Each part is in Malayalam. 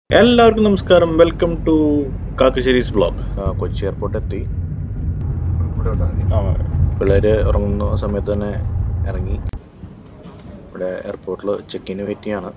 എല്ലാവർക്കും നമസ്കാരം welcome to Kakkassery's vlog Kochi airport എത്തി പിള്ളേര് ഇറങ്ങുന്ന സമയത്ത് തന്നെ ഇറങ്ങി ഇവിടെ എയർപോർട്ടിൽ ചെക്കിന് വെയിറ്റിയാണ്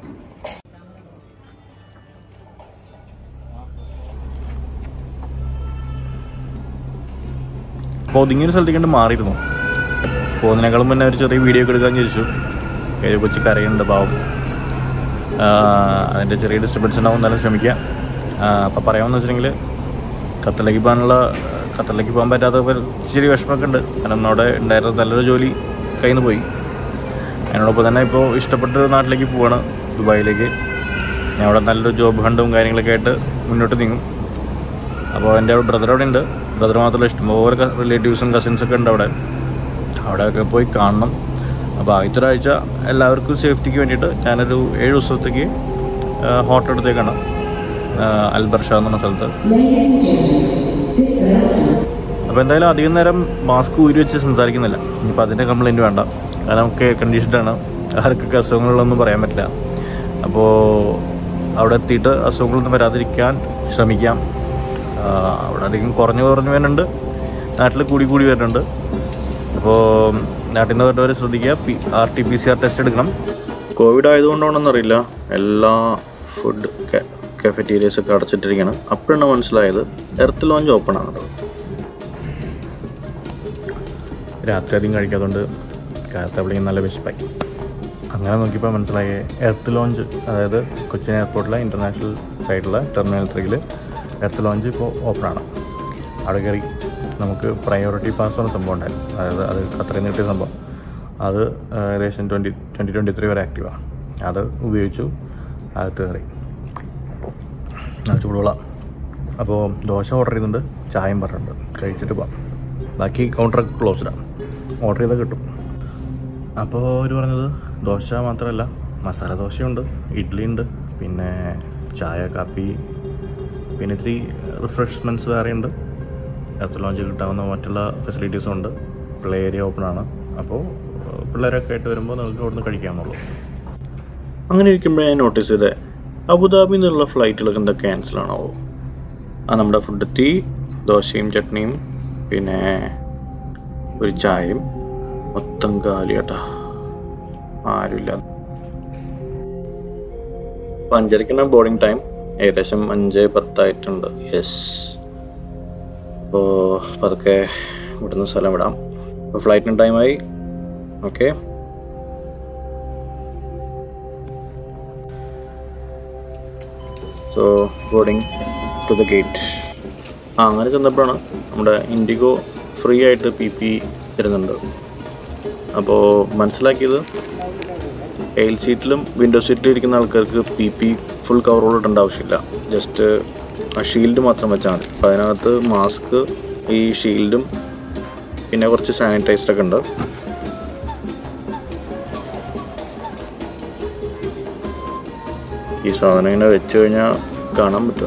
അപ്പോൾ ഒതുങ്ങിയൊരു സ്ഥലത്തേക്ക് കണ്ട് മാറിയിരുന്നു പോകുന്നതിനേക്കാളും മുന്നേ ഒരു ചെറിയ വീഡിയോ ഒക്കെ എടുക്കാൻ ചോദിച്ചു ഏഴ് കൊച്ചി കരയുന്നുണ്ട് പാവം അതിൻ്റെ ചെറിയ ഡിസ്റ്റർബൻസ് ഉണ്ടാവും എന്നാലും ശ്രമിക്കുക അപ്പോൾ പറയാമെന്ന് വെച്ചിട്ടുണ്ടെങ്കിൽ ഖത്തറിലേക്ക് പോകാനുള്ള ഖത്തറിലേക്ക് പോകാൻ പറ്റാത്ത ഒരു ചെറിയ വിഷമമൊക്കെ ഉണ്ട് കാരണം അവിടെ ഉണ്ടായിരുന്ന നല്ലൊരു ജോലി കയ്യിൽ നിന്ന് പോയി അതിനോടൊപ്പം തന്നെ ഇപ്പോൾ ഇഷ്ടപ്പെട്ട ഒരു നാട്ടിലേക്ക് പോവാണ് ദുബായിലേക്ക് ഞാൻ അവിടെ നല്ലൊരു ജോബ് ഹണ്ടും കാര്യങ്ങളൊക്കെ ആയിട്ട് മുന്നോട്ട് നീങ്ങും അപ്പോൾ എൻ്റെ ബ്രദർ അവിടെ ഉണ്ട് ബ്രദർ മാത്രമല്ല ഇഷ്ടംപോലെ റിലേറ്റീവ്സും കസിൻസൊക്കെ ഉണ്ട് അവിടെ അവിടെയൊക്കെ പോയി കാണണം അപ്പോൾ ആദ്യത്തെ ഒരാഴ്ച എല്ലാവർക്കും സേഫ്റ്റിക്ക് വേണ്ടിയിട്ട് ഞാനൊരു ഏഴ് ദിവസത്തേക്ക് ഹോട്ടൽ എടുത്തേക്കാണ് അൽബർഷ എന്ന് പറഞ്ഞ സ്ഥലത്ത് അപ്പോൾ എന്തായാലും അധികം നേരം മാസ്ക് ഊരി വെച്ച് സംസാരിക്കുന്നില്ല ഇനിയിപ്പോൾ അതിൻ്റെ കംപ്ലയിൻറ്റ് വേണ്ട കാരണം നമുക്ക് കണ്ടീഷൻഡാണ് ആർക്കൊക്കെ അസുഖങ്ങളൊന്നും പറയാൻ പറ്റില്ല അപ്പോൾ അവിടെ എത്തിയിട്ട് അസുഖങ്ങളൊന്നും വരാതിരിക്കാൻ ശ്രമിക്കാം ആ, അവിടെ അധികം കുറഞ്ഞു കുറഞ്ഞു വരുന്നുണ്ട് നാട്ടിൽ കൂടി കൂടി വരുന്നുണ്ട് അപ്പോൾ നാട്ടിൽ നിന്ന് വരുന്നവർ ശ്രദ്ധിക്കുക P R T P C R test എടുക്കണം കോവിഡ് ആയതുകൊണ്ടാണെന്നറിയില്ല എല്ലാ ഫുഡ് കഫറ്റീരിയസ് ഒക്കെ അടച്ചിട്ടിരിക്കണം അപ്പോഴാണ് മനസ്സിലായത് എർത്ത് ലോഞ്ച് ഓപ്പൺ ആണ് രാത്രി അധികം കഴിക്കാത്തതുകൊണ്ട് കാലത്ത് വിളിക്കുന്ന നല്ല വിശപ്പായി അങ്ങനെ നോക്കിയപ്പോൾ മനസ്സിലായി എർത്ത് ലോഞ്ച് അതായത് കൊച്ചിൻ എയർപോർട്ടിലെ ഇൻ്റർനാഷണൽ സൈഡിലെ ടെർമിനൽ ത്രീയിൽ എർത്ത് ലോഞ്ച് ഇപ്പോൾ ഓപ്പണാണ് അവിടെ കയറി നമുക്ക് പ്രയോറിറ്റി പാസ് എന്ന സംഭവം ഉണ്ടായിരുന്നു അതായത് അത് ഖത്തറിൽ നിന്ന് കിട്ടിയ സംഭവം അത് ഏകദേശം ട്വൻറ്റി ട്വൻറ്റി ട്വൻറ്റി ത്രീ വരെ ആക്റ്റീവാണ് അത് ഉപയോഗിച്ചു അകത്ത് കയറി ആ ചൂടുവെള്ളം അപ്പോൾ ദോശ ഓർഡർ ചെയ്യുന്നുണ്ട് ചായയും പറഞ്ഞിട്ടുണ്ട് കഴിച്ചിട്ട് പോവാം ബാക്കി കൗണ്ടറൊക്കെ ക്ലോസ്ഡാണ് ഓർഡർ ചെയ്താൽ കിട്ടും അപ്പോൾ അവർ പറഞ്ഞത് ദോശ മാത്രമല്ല മസാല ദോശയുണ്ട് ഇഡ്ഡലി ഉണ്ട് പിന്നെ ചായ കാപ്പി പിന്നെ ഇത്തിരി റിഫ്രഷ്മെൻറ്റ്സ് വേറെ ഉണ്ട് എർത്ത് ലോഞ്ചിൽ കിട്ടാവുന്ന മറ്റുള്ള ഫെസിലിറ്റീസും ഉണ്ട് പ്ലേ ഏരിയ ഓപ്പൺ ആണ് അപ്പോൾ ഏഹ്, പിള്ളേരൊക്കെ ആയിട്ട് വരുമ്പോൾ നിങ്ങൾക്ക് അവിടുന്ന് കഴിക്കാമെന്നുള്ളൂ അങ്ങനെ ഇരിക്കുമ്പോഴേ ഞാൻ നോട്ടീസ് ചെയ്തേ അബുദാബിയിൽ നിന്നുള്ള ഫ്ലൈറ്റുകളൊക്കെ എന്താ ക്യാൻസൽ ആണോ ആ നമ്മുടെ ഫുഡ് എത്തി ദോശയും ചട്നിയും പിന്നെ ഒരു ചായയും മൊത്തം കാലിയാട്ടാ ആരുമില്ല അപ്പം അഞ്ചരക്കാണ് ബോർഡിംഗ് ടൈം ഏകദേശം അഞ്ച് പത്തായിട്ടുണ്ട് യെസ് അപ്പോൾ പതുക്കെ ഇവിടുന്ന് സ്ഥലം വിടാം അപ്പോൾ ഫ്ലൈറ്റിന് ടൈമായി okay so boarding to the gate ആ അങ്ങനെ ചെന്നപ്പോഴാണ് നമ്മുടെ ഇൻഡിഗോ ഫ്രീ ആയിട്ട് പി പി തരുന്നുണ്ട് അപ്പോൾ മനസ്സിലാക്കിയത് എയിൽ സീറ്റിലും വിൻഡോ സീറ്റിലും ഇരിക്കുന്ന ആൾക്കാർക്ക് പി പി ഫുൾ കവറോൾ ഇടേണ്ട ആവശ്യമില്ല ജസ്റ്റ് ആ ഷീൽഡ് മാത്രം വെച്ചാൽ മതി അപ്പോൾ അതിനകത്ത് മാസ്ക് ഈ ഷീൽഡും പിന്നെ കുറച്ച് സാനിറ്റൈസറൊക്കെ ഉണ്ട് ഈ സാധനം ഇങ്ങനെ വെച്ച് കഴിഞ്ഞാൽ കാണാൻ പറ്റുമോ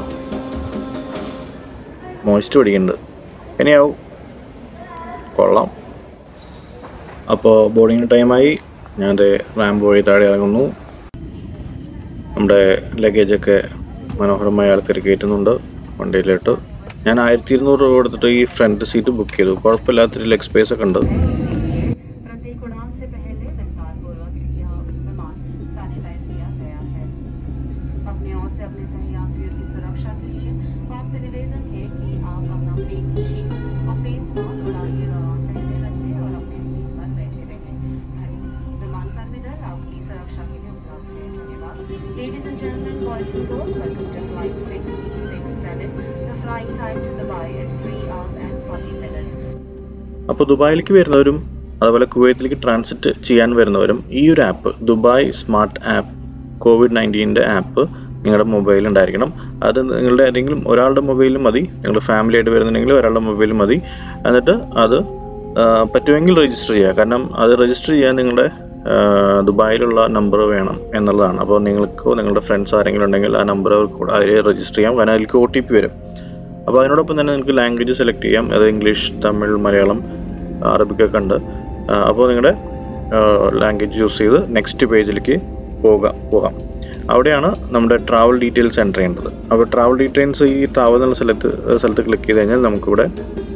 മോയിസ്റ്റ് പിടിക്കുന്നുണ്ട് ഇനിയാവും കൊള്ളാം അപ്പോൾ ബോർഡിങ്ങിന് ടൈമായി ഞാൻ റാമ്പ് വഴി താഴെ ഇറങ്ങുന്നു നമ്മുടെ ലഗേജൊക്കെ മനോഹരമായ ആൾക്കാർ കയറ്റുന്നുണ്ട് വണ്ടിയിലോട്ട് ഞാൻ ആയിരത്തി ഇരുന്നൂറ് രൂപ കൊടുത്തിട്ട് ഈ ഫ്രണ്ട് സീറ്റ് ബുക്ക് ചെയ്തു കുഴപ്പമില്ലാത്തൊരു ലെഗ് സ്പേസ് ഒക്കെ ഉണ്ട് प्रत्येक उड़ान से पहले विस्तारपूर्वक यह विमान सैनिटाइज किया गया है अपने ओर से अपने सहयात्रियों की सुरक्षा के लिए आपसे निवेदन है कि आप अपना फेस शील्ड और फेस मास्क उड़ान के दौरान पहने रखें और अपने सीट पर बैठे रहें विमान टर्मिनल आपकी सुरक्षा के लिए उपलब्ध है धन्यवाद ladies and gentleman boys and girls welcome to flight 667 the flying time to Dubai is 3 hours and 40 minutes അപ്പോൾ ദുബായിലേക്ക് വരുന്നവരും അതുപോലെ കുവൈത്തിലേക്ക് ട്രാൻസിറ്റ് ചെയ്യാൻ വരുന്നവരും ഈ ഒരു app Dubai smart app covid നയൻറ്റീൻ്റെ ആപ്പ് നിങ്ങളുടെ മൊബൈലിൽ ഉണ്ടായിരിക്കണം അത് നിങ്ങളുടെ ഏതെങ്കിലും ഒരാളുടെ മൊബൈലിൽ മതി നിങ്ങൾ ഫാമിലി ആയിട്ട് വരുന്നുണ്ടെങ്കിൽ ഒരാളുടെ മൊബൈലിൽ മതി എന്നിട്ട് അത് ആ, പറ്റുമെങ്കിൽ രജിസ്റ്റർ ചെയ്യുക കാരണം അത് രജിസ്റ്റർ ചെയ്യാൻ നിങ്ങളുടെ ആ, ദുബായിലുള്ള നമ്പർ വേണം എന്നുള്ളതാണ് അപ്പോൾ നിങ്ങൾക്കോ നിങ്ങളുടെ ഫ്രണ്ട്സ് ആരെങ്കിലും ഉണ്ടെങ്കിൽ ആ നമ്പർ അതിൽ രജിസ്റ്റർ ചെയ്യാം കാരണം അതിലേക്ക് ഒ ടി പി വരും അപ്പോൾ അതിനോടൊപ്പം തന്നെ നിങ്ങൾക്ക് ലാംഗ്വേജ് സെലക്ട് ചെയ്യാം അത് ഇംഗ്ലീഷ് തമിഴ് മലയാളം അറബിക്കൊക്കെ ഉണ്ട് അപ്പോൾ നിങ്ങളുടെ ലാംഗ്വേജ് ചൂസ് ചെയ്ത് നെക്സ്റ്റ് പേജിലേക്ക് പോകാം പോകാം അവിടെയാണ് നമ്മുടെ ട്രാവൽ ഡീറ്റെയിൽസ് എൻ്റർ ചെയ്യേണ്ടത് അപ്പോൾ ട്രാവൽ ഡീറ്റെയിൽസ് ഈ ട്രാവൽ എന്നുള്ള സ്ഥലത്ത് സ്ഥലത്ത് ക്ലിക്ക് ചെയ്ത് കഴിഞ്ഞാൽ നമുക്കിവിടെ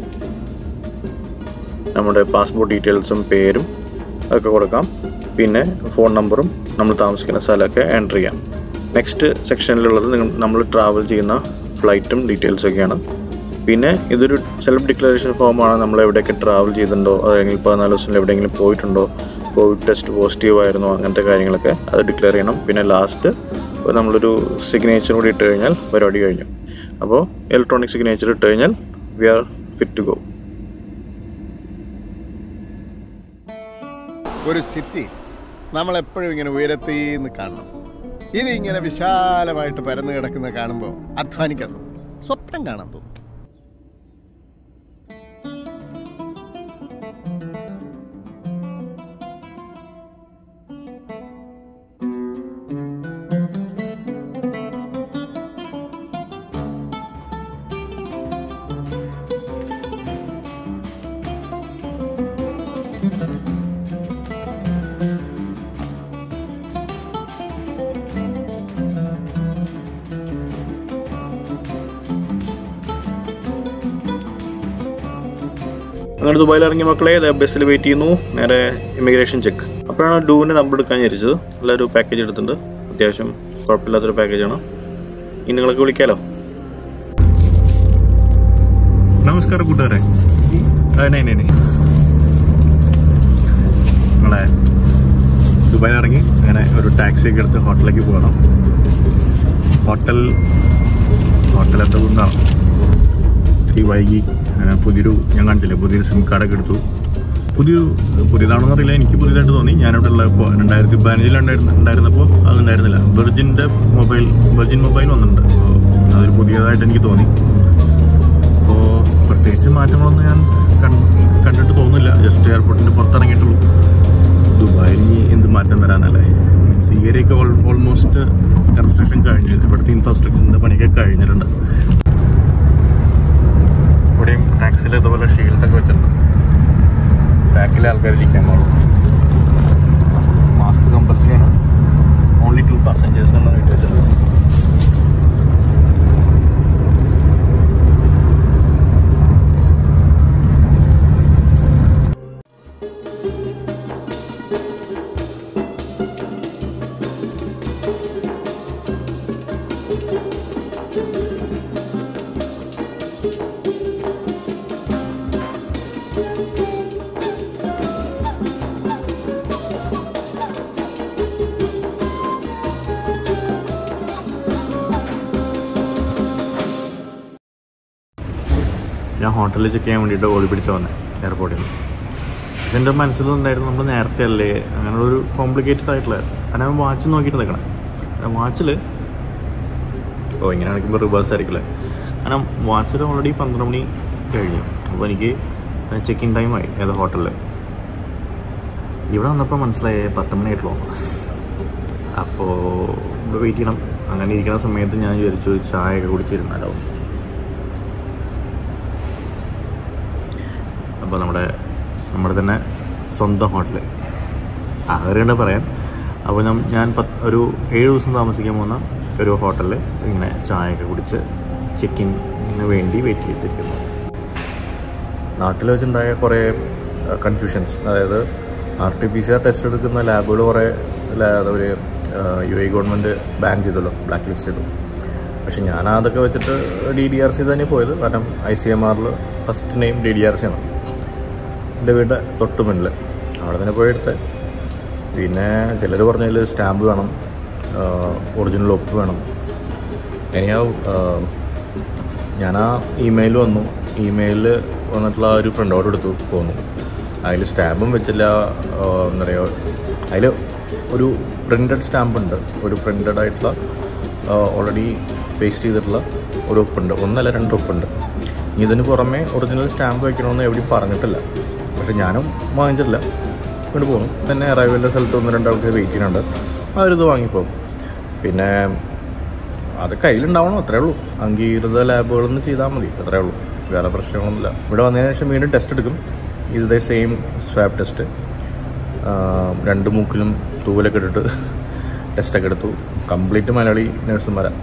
നമ്മുടെ പാസ്പോർട്ട് ഡീറ്റെയിൽസും പേരും ഒക്കെ കൊടുക്കാം പിന്നെ ഫോൺ നമ്പറും നമ്മൾ താമസിക്കുന്ന സ്ഥലമൊക്കെ എൻ്റർ ചെയ്യാം നെക്സ്റ്റ് സെക്ഷനിലുള്ളത് നിങ്ങൾ നമ്മൾ ട്രാവൽ ചെയ്യുന്ന ഫ്ലൈറ്റും ഡീറ്റെയിൽസൊക്കെയാണ് പിന്നെ ഇതൊരു സെൽഫ് ഡിക്ലറേഷൻ ഫോമാണ് നമ്മൾ എവിടെയൊക്കെ ട്രാവൽ ചെയ്തിട്ടുണ്ടോ അല്ലെങ്കിൽ പതിനാല് ദിവസം എവിടെയെങ്കിലും പോയിട്ടുണ്ടോ കോവിഡ് ടെസ്റ്റ് പോസിറ്റീവ് ആയിരുന്നോ അങ്ങനത്തെ കാര്യങ്ങളൊക്കെ അത് ഡിക്ലെയർ ചെയ്യണം പിന്നെ ലാസ്റ്റ് നമ്മളൊരു സിഗ്നേച്ചർ കൂടി ഇട്ട് കഴിഞ്ഞാൽ പരിപാടി കഴിഞ്ഞു അപ്പോൾ ഇലക്ട്രോണിക് സിഗ്നേച്ചർ ഇട്ട് കഴിഞ്ഞാൽ we are fit to go ഒരു സിറ്റി നമ്മൾ എപ്പോഴും ഇങ്ങനെ ഉയരത്തിന്ന് കാണണം ഇത് ഇങ്ങനെ വിശാലമായിട്ട് പരന്നു കിടക്കുന്ന കാണുമ്പോൾ അധ്വാനിക്കാൻ തോന്നും സ്വപ്നം കാണാൻ തോന്നും അങ്ങനെ ദുബായിൽ ഇറങ്ങിയ മക്കളെ ദേ ബസ്സിൽ വെയിറ്റ് ചെയ്യുന്നു നേരെ ഇമിഗ്രേഷൻ ചെക്ക് അപ്പോഴാണ് ഡൂവിൻ്റെ നമ്പർ എടുക്കാൻ വിചാരിച്ചത് നല്ലൊരു പാക്കേജ് എടുത്തിട്ടുണ്ട് അത്യാവശ്യം കുഴപ്പമില്ലാത്തൊരു പാക്കേജാണ് ഇനി നിങ്ങളൊക്കെ വിളിക്കാലോ നമസ്കാരം കൂട്ടുകാരെ നമ്മളെ ദുബായിൽ ഇറങ്ങി അങ്ങനെ ഒരു ടാക്സി ഒക്കെ എടുത്ത് ഹോട്ടലിലേക്ക് പോകണം ഹോട്ടൽ ഹോട്ടൽ എത്തുന്നതാണ് ഈ വൈകി അങ്ങനെ പുതിയൊരു ഞാൻ കാണിച്ചില്ലേ പുതിയൊരു സിം കാർഡൊക്കെ എടുത്തു പുതിയൊരു പുതിയതാണെന്ന് അറിയില്ല എനിക്ക് പുതിയതായിട്ട് തോന്നി ഞാനിവിടെ ഉള്ളപ്പോൾ രണ്ടായിരത്തി പതിനഞ്ചിൽ ഉണ്ടായിരുന്ന ഉണ്ടായിരുന്നപ്പോൾ അതുണ്ടായിരുന്നില്ല വെർജിൻ്റെ മൊബൈൽ വെർജിൻ മൊബൈൽ വന്നിട്ടുണ്ട് അപ്പോൾ അതൊരു പുതിയതായിട്ട് എനിക്ക് തോന്നി അപ്പോൾ പ്രത്യേകിച്ച് മാറ്റങ്ങളൊന്നും ഞാൻ കൺ- കണ്ടിട്ട് തോന്നുന്നില്ല ജസ്റ്റ് എയർപോർട്ടിൻ്റെ പുറത്തിറങ്ങിയിട്ടുള്ളൂ ദുബായിൽ ഇനി എന്ത് മാറ്റം വരാനല്ലേ മീൻസ് ഈ ഏരിയയൊക്കെ ഓൾമോസ്റ്റ് കൺസ്ട്രക്ഷൻ കഴിഞ്ഞു ഇവിടുത്തെ ഇൻഫ്രാസ്ട്രക്ചറിൻ്റെ പണിയൊക്കെ കഴിഞ്ഞിട്ടുണ്ട് ഇവിടെയും ടാക്സിയിൽ ഇതുപോലെ ഷീൽഡൊക്കെ വെച്ചിട്ടുണ്ട് ബാക്കിലെ ആൾക്കാർ ഇരിക്കാൻ പാടുള്ളൂ മാസ്ക് കമ്പൽസറി ആണ് ഓൺലി ടു പാസഞ്ചേഴ്സ് എന്നാണ് എഴുതി വെച്ചിട്ടുള്ളത് ഞാൻ ഹോട്ടലിൽ ചെക്ക് ചെയ്യാൻ വേണ്ടിയിട്ട് ഓടി പിടിച്ച് വന്നേ എയർപോർട്ടിൽ നിന്ന് പക്ഷെ എൻ്റെ മനസ്സിലുണ്ടായിരുന്നു നമ്മൾ നേരത്തെ അല്ലേ അങ്ങനെ ഒരു കോംപ്ലിക്കേറ്റഡ് ആയിട്ടുള്ള കാരണം ഞാൻ വാച്ച് നോക്കിയിട്ട് നിൽക്കണം കാരണം വാച്ചിൽ ഓ ഇങ്ങനെ കാണിക്കുമ്പോൾ റിവേഴ്സ് ആയിരിക്കില്ലേ കാരണം വാച്ചിൽ ഓൾറെഡി പന്ത്രണ്ട് മണി കഴിഞ്ഞു അപ്പോൾ എനിക്ക് ചെക്ക് ഇൻ ടൈമായി ഏത് ഹോട്ടലിൽ ഇവിടെ വന്നപ്പോൾ മനസ്സിലായേ പത്ത് മണിയായിട്ടുള്ളൂ അപ്പോൾ ഇവിടെ വെയിറ്റ് ചെയ്യണം അങ്ങനെ ഇരിക്കുന്ന സമയത്ത് ഞാൻ വിചാരിച്ചു ചായ ഒക്കെ കുടിച്ചിരുന്നാലോ അപ്പോൾ നമ്മുടെ നമ്മുടെ തന്നെ സ്വന്തം ഹോട്ടൽ അങ്ങനെ പറയാൻ അപ്പോൾ ഞാൻ ഞാൻ പത്ത് ഒരു ഏഴ് ദിവസം താമസിക്കാൻ പോകുന്ന ഒരു ഹോട്ടലിൽ ഇങ്ങനെ ചായയൊക്കെ കുടിച്ച് ചെക്കിന് വേണ്ടി വെയിറ്റ് ചെയ്തിരിക്കുന്നു നാട്ടിൽ വെച്ചുണ്ടായ കുറേ കൺഫ്യൂഷൻസ് അതായത് R T P C R test എടുക്കുന്ന ലാബുകൾ കുറേ അവർ യു എ ഗവൺമെൻറ് ബാൻ ചെയ്തല്ലോ ബ്ലാക്ക് ലിസ്റ്റ് ചെയ്തു പക്ഷെ ഞാൻ അതൊക്കെ വെച്ചിട്ട് ഡി ഡി ആർ സി തന്നെ പോയത് കാരണം ഐ സി എം ആറിൽ first name D D R C ആണ് എൻ്റെ വീട് തൊട്ട് മുന്നിൽ അവിടെ തന്നെ പോയി എടുത്ത് പിന്നെ ചിലർ പറഞ്ഞതിൽ സ്റ്റാമ്പ് വേണം ഒറിജിനൽ ഒപ്പ് വേണം എനിയാ ഞാൻ ആ ഇമെയിൽ വന്നു ഇമെയിലിൽ വന്നിട്ടുള്ള ആ ഒരു പ്രിൻ്റ് ഔട്ട് എടുത്തു പോന്നു അതിൽ സ്റ്റാമ്പും വെച്ചില്ല ആ, എന്താ പറയുക അതിൽ ഒരു പ്രിൻ്റഡ് സ്റ്റാമ്പ് ഉണ്ട് ഒരു പ്രിൻ്റഡ് ആയിട്ടുള്ള ഓൾറെഡി പേസ്റ്റ് ചെയ്തിട്ടുള്ള ഒരു ഒപ്പുണ്ട് ഒന്നല്ല രണ്ട് ഒപ്പുണ്ട് ഇനി ഇതിന് പുറമെ ഒറിജിനൽ സ്റ്റാമ്പ് വെക്കണമെന്ന് എവിടെയും പറഞ്ഞിട്ടില്ല പക്ഷെ ഞാനും വാങ്ങിച്ചിട്ടില്ല കൊണ്ട് പോകുന്നു തന്നെ അറൈവലിൻ്റെ സ്ഥലത്ത് ഒന്ന് രണ്ട് ആൾക്കാർ വെയിറ്റ് ചെയ്യുന്നുണ്ട് അവരിത് വാങ്ങിപ്പോകും പിന്നെ അത് കയ്യിലുണ്ടാവണം അത്രേ ഉള്ളൂ അംഗീകൃത ലാബുകളിൽ നിന്ന് ചെയ്താൽ മതി അത്രേ ഉള്ളൂ വേറെ പ്രശ്നങ്ങളൊന്നുമില്ല ഇവിടെ വന്നതിന് ശേഷം വീണ്ടും ടെസ്റ്റ് എടുക്കും ഇതേ സെയിം സ്വാബ് ടെസ്റ്റ് രണ്ട് മൂക്കിലും തൂവലൊക്കെ ഇട്ടിട്ട് ടെസ്റ്റൊക്കെ എടുത്തു കംപ്ലീറ്റ് മലയാളി നഴ്സുമാരാണ്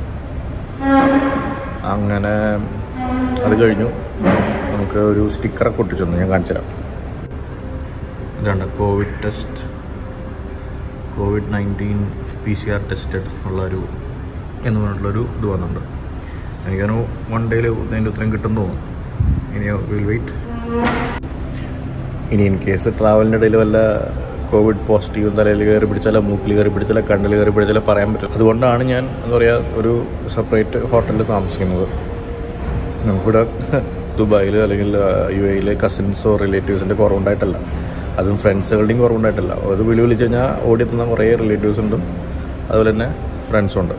അങ്ങനെ അത് കഴിഞ്ഞു നമുക്ക് ഒരു സ്റ്റിക്കറൊക്കെ ഒട്ടിച്ചു തന്നു ഞാൻ കാണിച്ചു തരാം ഇതാണ് COVID test COVID nineteen P C R tested ഉള്ളൊരു എന്ന് പറഞ്ഞിട്ടുള്ളൊരു ഇത് വന്നിട്ടുണ്ട് എനിക്കൊരു വൺ ഡേയിൽ അതിൻ്റെ ഉത്തരം കിട്ടും തോന്നുന്നു ഇനി വിൽ വെയിറ്റ് ഇനി ഇൻ കേസ് ട്രാവലിൻ്റെ ഇടയിൽ വല്ല കോവിഡ് പോസിറ്റീവ് തലയിൽ കയറി പിടിച്ചാലോ മൂക്കിൽ കയറി പിടിച്ചാലോ കണ്ണിൽ കയറി പിടിച്ചാലോ പറയാൻ പറ്റും അതുകൊണ്ടാണ് ഞാൻ എന്താ പറയുക ഒരു സെപ്പറേറ്റ് ഹോട്ടലിൽ താമസിക്കുന്നത് നമുക്കിവിടെ ദുബായിൽ അല്ലെങ്കിൽ യു എയിൽ കസിൻസോ റിലേറ്റീവ്സിൻ്റെ കുറവുണ്ടായിട്ടല്ല അതും ഫ്രണ്ട്സുകളുടെയും കുറവുണ്ടായിട്ടല്ല അത് വിളി വിളിച്ച് കഴിഞ്ഞാൽ ഓടിയെത്തുന്ന കുറേ റിലേറ്റീവ്സ് ഉണ്ട് അതുപോലെ തന്നെ ഫ്രണ്ട്സും ഉണ്ട്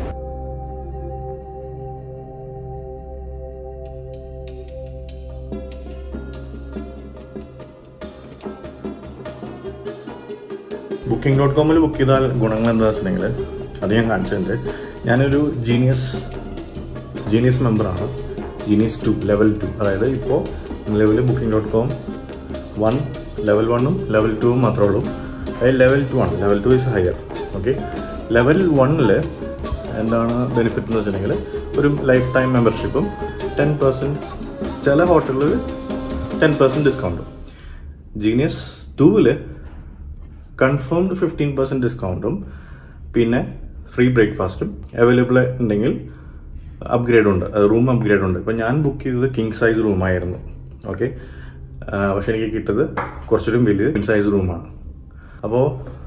ബുക്കിംഗ് ഡോട്ട് കോമിൽ ബുക്ക് ചെയ്താൽ ഗുണങ്ങൾ എന്താ വെച്ചിട്ടുണ്ടെങ്കിൽ അത് ഞാൻ കാണിച്ചിട്ടുണ്ട് ഞാനൊരു ജീനിയസ് ജീനിയസ് മെമ്പറാണ് ജീനിയസ് ടു ലെവൽ ടു അതായത് ഇപ്പോൾ നിലവിൽ booking dot com one level വണ്ണും ലെവൽ ടുവും മാത്രമേ ഉള്ളൂ അതായത് ലെവൽ ടു ആണ് level two is higher okay level വണ്ണിൽ എന്താണ് ബെനിഫിറ്റ് എന്ന് വെച്ചിട്ടുണ്ടെങ്കിൽ ഒരു ലൈഫ് ടൈം മെമ്പർഷിപ്പും ടെൻ പെർസെൻറ്റ് ചില ഹോട്ടലുകളിൽ ടെൻ പെർസെൻറ്റ് ഡിസ്കൗണ്ടും ജീനിയസ് ടൂവിൽ കൺഫേംഡ് ഫിഫ്റ്റീൻ പെർസെൻറ്റ് ഡിസ്കൗണ്ടും പിന്നെ ഫ്രീ ബ്രേക്ക്ഫാസ്റ്റും അവൈലബിൾ ഉണ്ടെങ്കിൽ അപ്ഗ്രേഡ് ഉണ്ട് റൂം അപ്ഗ്രേഡ് ഉണ്ട് ഇപ്പം ഞാൻ ബുക്ക് ചെയ്തത് കിങ് സൈസ് റൂമായിരുന്നു ഓക്കെ പക്ഷെ എനിക്ക് കിട്ടിയത് കുറച്ചൊരു വലിയ കിങ് സൈസ് റൂമാണ് അപ്പോൾ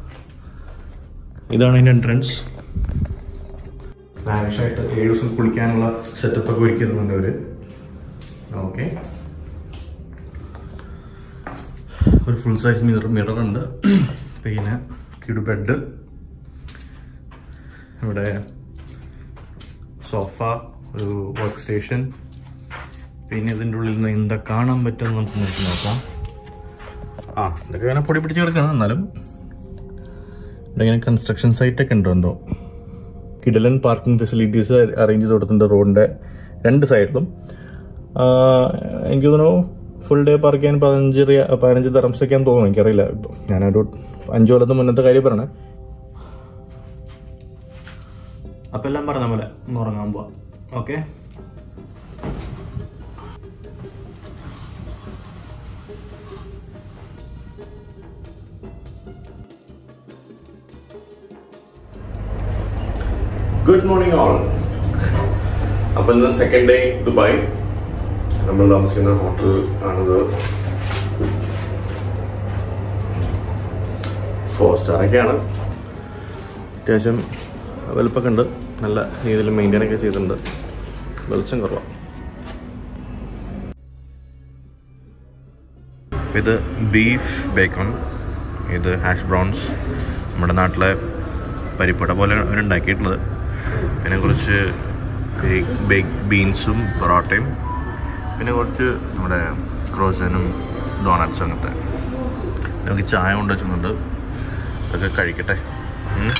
ഇതാണ് അതിൻ്റെ എൻട്രൻസ് ലാവിഷായിട്ട് ഏഴ് ദിവസം കുളിക്കാനുള്ള സെറ്റപ്പ് ഒക്കെ ഒരുക്കുന്നുണ്ട് അവർ ഓക്കെ ഒരു ഫുൾ സൈസ് മിറർ മിറർ ഉണ്ട് പിന്നെ കിടു ബെഡ് ഇവിടെ സോഫ ഒരു വർക്ക് സ്റ്റേഷൻ പിന്നെ ഇതിൻ്റെ ഉള്ളിൽ നിന്ന് എന്താ കാണാൻ പറ്റുമെന്ന് നമുക്ക് നോക്കി നോക്കാം ആ ഇതൊക്കെ ഇങ്ങനെ പൊടി പിടിച്ച് കിടക്കണം എന്നാലും ഇവിടെ ഇങ്ങനെ കൺസ്ട്രക്ഷൻ സൈറ്റ് ഒക്കെ ഉണ്ടോ എന്തോ കിഡലൻ പാർക്കിംഗ് ഫെസിലിറ്റീസ് അറേഞ്ച് ചെയ്ത് കൊടുത്തിട്ടുണ്ട് റോഡിൻ്റെ രണ്ട് സൈഡിലും ആ, എനിക്ക് തോന്നുന്നു ഫുൾ ഡേ പാർക്ക് ചെയ്യാൻ പതിനഞ്ച് റിയ പതിനഞ്ച് തറംസൊക്കെയാന്ന് തോന്നുന്നു എനിക്കറിയില്ല ഇപ്പം ഞാനൊരു അഞ്ചു കൊല്ലത്ത് മുന്നത്തെ കാര്യം പറയണേ അപ്പം എല്ലാം പറഞ്ഞ പോലെ ഒന്ന് ഉറങ്ങാൻ പോവാം ഓക്കെ ഗുഡ് മോർണിംഗ് ഓൾ അപ്പം ഇന്ന് സെക്കൻഡ് ഡേ ദുബായ് നമ്മൾ താമസിക്കുന്ന ഹോട്ടൽ ആണിത് ഫോർ സ്റ്റാർ ഒക്കെയാണ് അത്യാവശ്യം വലുപ്പമൊക്കെ ഉണ്ട് നല്ല രീതിയിൽ മെയിൻറ്റെയിൻ ഒക്കെ ചെയ്തിട്ടുണ്ട് വെളിച്ചം കുറവാണ് ഇത് ബീഫ് ബേക്കൺ ഇത് ഹാഷ് ബ്രൗൺസ് നമ്മുടെ നാട്ടിലെ പരിപ്പട പോലെ അവർ ഉണ്ടാക്കിയിട്ടുള്ളത് പിന്നെ കുറച്ച് ബേക്ക് ബേക്ക് ബീൻസും പൊറോട്ടയും പിന്നെ കുറച്ച് നമ്മുടെ ക്രോസനും ഡോണറ്റ്സും അങ്ങനത്തെ നമുക്ക് ചായ കൊണ്ട് വെച്ചിട്ടുണ്ട് ഇതൊക്കെ കഴിക്കട്ടെ ഉം.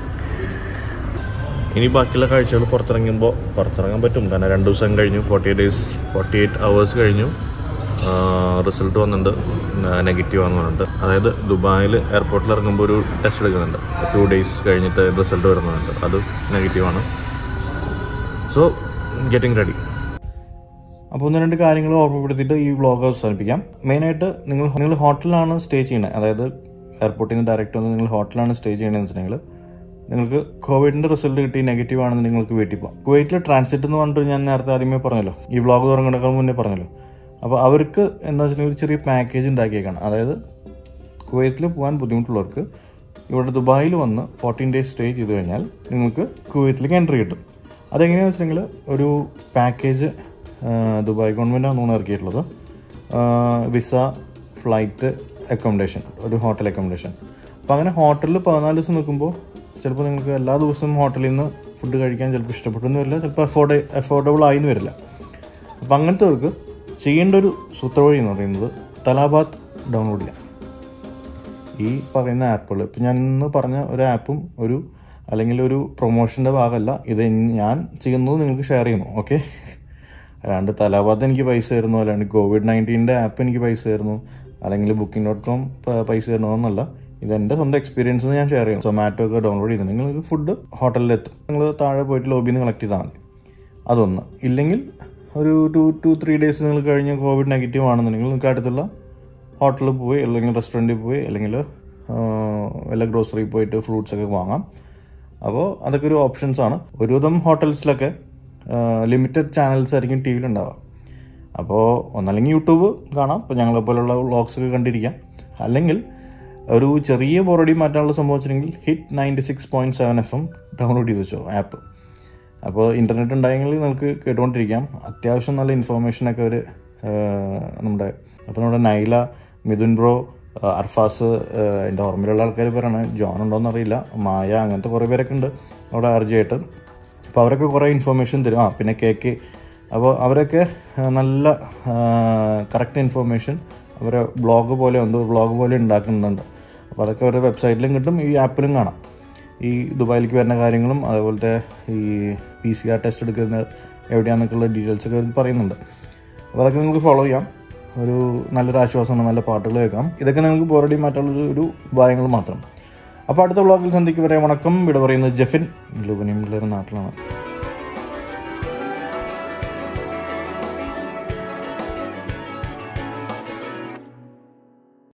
ഇനി ബാക്കിയുള്ള കാഴ്ചകൾ പുറത്തിറങ്ങുമ്പോൾ പുറത്തിറങ്ങാൻ പറ്റും കാരണം രണ്ട് ദിവസം കഴിഞ്ഞു forty eight days forty eight hours കഴിഞ്ഞു റിസൾട്ട് വന്നിട്ടുണ്ട് നെഗറ്റീവ് ആണെന്ന് പറഞ്ഞിട്ട് അതായത് ദുബായിൽ എയർപോർട്ടിൽ ഇറങ്ങുമ്പോൾ ഒരു ടെസ്റ്റ് എടുക്കുന്നുണ്ട് ടു ഡേയ്സ് കഴിഞ്ഞിട്ട് റിസൾട്ട് വരുന്നുണ്ട് അത് നെഗറ്റീവാണ് സോ ഗെറ്റിംഗ് റെഡി അപ്പോൾ ഒന്ന് രണ്ട് കാര്യങ്ങൾ ഓർമ്മപ്പെടുത്തിയിട്ട് ഈ വ്ളോഗ് അവസാനിപ്പിക്കാം മെയിനായിട്ട് നിങ്ങൾ നിങ്ങൾ ഹോട്ടലിലാണ് സ്റ്റേ ചെയ്യുന്നത് അതായത് എയർപോർട്ടിൽ നിന്ന് ഡയറക്റ്റ് വന്ന് നിങ്ങൾ ഹോട്ടലിലാണ് സ്റ്റേ ചെയ്യണമെന്ന് വെച്ചിട്ടുണ്ടെങ്കിൽ നിങ്ങൾക്ക് കോവിഡിൻ്റെ റിസൾട്ട് കിട്ടി നെഗറ്റീവ് ആണെന്ന് നിങ്ങൾക്ക് വീട്ടിൽ പോകാം കുവൈറ്റിൽ ട്രാൻസിറ്റ് എന്ന് പറഞ്ഞിട്ട് ഞാൻ നേരത്തെ ആദ്യമേ പറഞ്ഞല്ലോ ഈ വ്ളോഗ് തുടങ്ങുന്നതിനേക്കാൾ മുന്നേ പറഞ്ഞല്ലോ അപ്പോൾ അവർക്ക് എന്താ വെച്ചിട്ടുണ്ടെങ്കിൽ ഒരു ചെറിയ പാക്കേജ് ഉണ്ടാക്കിയേക്കാണ് അതായത് കുവൈത്തിൽ പോകാൻ ബുദ്ധിമുട്ടുള്ളവർക്ക് ഇവിടെ ദുബായിൽ വന്ന് ഫോർട്ടീൻ ഡേയ്സ് സ്റ്റേ ചെയ്ത് കഴിഞ്ഞാൽ നിങ്ങൾക്ക് കുവൈത്തിലേക്ക് എൻട്രി കിട്ടും അതെങ്ങനെയാണെന്ന് വെച്ചിട്ടുണ്ടെങ്കിൽ ഒരു പാക്കേജ് ദുബായ് ഗവൺമെൻറ്റാണ് തോന്നുന്നു ഇറക്കിയിട്ടുള്ളത് വിസ ഫ്ലൈറ്റ് അക്കോമഡേഷൻ ഒരു ഹോട്ടൽ അക്കോമഡേഷൻ അപ്പോൾ അങ്ങനെ ഹോട്ടലിൽ പതിനാല് ദിവസം നിൽക്കുമ്പോൾ ചിലപ്പോൾ നിങ്ങൾക്ക് എല്ലാ ദിവസവും ഹോട്ടലിൽ നിന്ന് ഫുഡ് കഴിക്കാൻ ചിലപ്പോൾ ഇഷ്ടപ്പെട്ടെന്ന് വരില്ല ചിലപ്പോൾ അഫോർഡ് അഫോർഡബിൾ ആയിന്ന് വരില്ല അപ്പോൾ അങ്ങനത്തെവർക്ക് ചെയ്യേണ്ട ഒരു സൂത്രവഴി എന്ന് പറയുന്നത് തലാബാത്ത് ഡൗൺലോഡ് ചെയ്യാം ഈ പറയുന്ന ആപ്പുകൾ ഇപ്പം ഞാൻ ഇന്ന് പറഞ്ഞ ഒരു ആപ്പും ഒരു അല്ലെങ്കിൽ ഒരു പ്രൊമോഷൻ്റെ ഭാഗമല്ല ഇത് ഞാൻ ചെയ്യുന്നത് നിങ്ങൾക്ക് ഷെയർ ചെയ്യുന്നു ഓക്കെ അല്ലാണ്ട് തലാബാത്ത് എനിക്ക് പൈസ തരുന്നു അല്ലാണ്ട് കോവിഡ് നയൻറ്റീൻ്റെ ആപ്പ് എനിക്ക് പൈസ തരുന്നു അല്ലെങ്കിൽ ബുക്കിംഗ് ഡോട്ട് കോം പൈസ തരുന്നു എന്നല്ല ഇതെൻ്റെ സ്വന്തം എക്സ്പീരിയൻസ് ഞാൻ ഷെയർ ചെയ്യും സൊമാറ്റോ ഒക്കെ ഡൗൺലോഡ് ചെയ്ത് നിങ്ങൾ ഫുഡ് ഹോട്ടലിലെത്തും നിങ്ങൾ താഴെ പോയിട്ട് ലോബിയിൽ നിന്ന് കളക്ട് ചെയ്താൽ മതി അതൊന്ന് ഇല്ലെങ്കിൽ ഒരു ടു ടു ത്രീ ഡേയ്സ് നിങ്ങൾ കഴിഞ്ഞ് കോവിഡ് നെഗറ്റീവ് ആണെന്നുണ്ടെങ്കിൽ നിങ്ങൾക്ക് അടുത്തുള്ള ഹോട്ടലിൽ പോയി അല്ലെങ്കിൽ റെസ്റ്റോറൻറ്റിൽ പോയി അല്ലെങ്കിൽ വല്ല ഗ്രോസറി പോയിട്ട് ഫ്രൂട്ട്സ് ഒക്കെ വാങ്ങാം അപ്പോൾ അതൊക്കെ ഒരു ഓപ്ഷൻസ് ആണ് ഒരുവിധം ഹോട്ടൽസിലൊക്കെ ലിമിറ്റഡ് ചാനൽസ് ആയിരിക്കും ടി വിയിലുണ്ടാവുക അപ്പോൾ ഒന്നല്ലെങ്കിൽ യൂട്യൂബ് കാണാം ഇപ്പോൾ ഞങ്ങളെ പോലുള്ള വ്ളോഗ്സ് ഒക്കെ കണ്ടിരിക്കാം അല്ലെങ്കിൽ ഒരു ചെറിയ ബോറടി മാറ്റാനുള്ള സംഭവം വെച്ചിട്ടുണ്ടെങ്കിൽ hit ninety six point seven F M download ചെയ്ത് വെച്ചോ ആപ്പ് അപ്പോൾ ഇൻ്റർനെറ്റ് ഉണ്ടായെങ്കിൽ നമുക്ക് കേട്ടുകൊണ്ടിരിക്കാം അത്യാവശ്യം നല്ല ഇൻഫോർമേഷനൊക്കെ അവർ നമ്മുടെ അപ്പോൾ നമ്മുടെ നൈല മിഥുൻ ബ്രോ അർഫാസ് എൻ്റെ ഓർമ്മയിലുള്ള ആൾക്കാർ പേരാണ് ജോൺ ഉണ്ടോയെന്ന് അറിയില്ല മായ അങ്ങനത്തെ കുറേ പേരൊക്കെ ഉണ്ട് അവിടെ ആർജിയായിട്ട് അപ്പോൾ അവരൊക്കെ കുറേ ഇൻഫോർമേഷൻ തരും ആ പിന്നെ കെ കെ അപ്പോൾ അവരൊക്കെ ആ, നല്ല കറക്റ്റ് ഇൻഫോർമേഷൻ അവരെ ബ്ലോഗ് പോലെ എന്തോ ബ്ലോഗ് പോലെ ഉണ്ടാക്കുന്നുണ്ട് അപ്പോൾ അതൊക്കെ അവരുടെ വെബ്സൈറ്റിലും കിട്ടും ഈ ആപ്പിലും കാണാം ഈ ദുബായിലേക്ക് വരുന്ന കാര്യങ്ങളും അതുപോലത്തെ ഈ പി സി ആർ ടെസ്റ്റ് എടുക്കുന്നത് എവിടെയാണെന്നൊക്കെയുള്ള ഡീറ്റെയിൽസ് ഒക്കെ അതിൽ പറയുന്നുണ്ട് അപ്പോൾ അതൊക്കെ നിങ്ങൾക്ക് ഫോളോ ചെയ്യാം ഒരു നല്ലൊരു ആശ്വാസമാണ് നല്ല പാട്ടുകൾ കേൾക്കാം ഇതൊക്കെ നിങ്ങൾക്ക് ബോറടി മാറ്റാനുള്ള ഒരു ഉപായങ്ങൾ മാത്രം അപ്പോൾ അടുത്ത വ്ളോഗിൽ സന്ധിക്ക് വരെ വണക്കം ഇവിടെ പറയുന്നത് ജെഫിൻ ലൂബനിയും നാട്ടിലാണ്